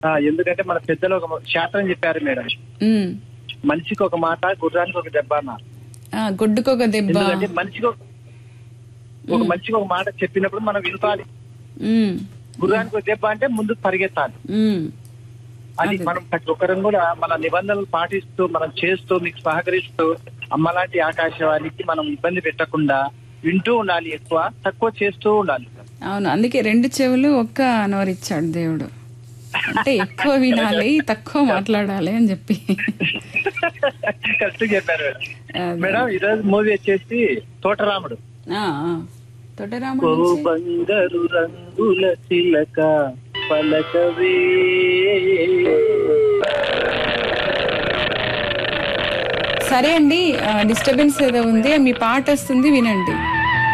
ఆ, ఎందుకంటే మన పెద్దలు ఒక శాస్త్రం చెప్పారు మేడం ఉమ్. మనిషికి ఒక మాట గుర్రానికి ఒక దెబ్బ అన్నారు ఆ, గుడ్డుకొక దెబ్బ ఎందుకంటే మనిషికి ఒక ఒక మనిషికి ఒక మాట చెప్పినప్పుడు మనం వినపాలి ఉమ్. గుర్రానికి ఒక దెబ్బ అంటే ముందుకు పరిగెత్తాలి ఉమ్. అది మనం ప్రతి ఒక్కరం కూడా మన నిబంధనలు పాటిస్తూ మనం చేస్తూ మీకు సహకరిస్తూ అమ్మలాంటి ఆకాశవాణికి మనం ఇబ్బంది పెట్టకుండా వింటూ ఉండాలి ఎక్కువ తక్కువ చేస్తూ ఉండాలి అవును అందుకే రెండు చెవులు ఒక్క నోరిచ్చాడు దేవుడు అంటే ఎక్కువ వినాలి తక్కువ మాట్లాడాలి అని చెప్పి కరెక్ట్ చెప్పారు మేడం అదే. మేడం ఈరోజు మూవీ వచ్చేసి తోటరాముడు ఆ, ఆ. తొట్టరాముడు ఓ నుంచి- బంగారు రంగుల చిలక పలకవే సరే అండి డిస్టర్బెన్స్ ఏదో ఉంది మీ పాట వస్తుంది వినండి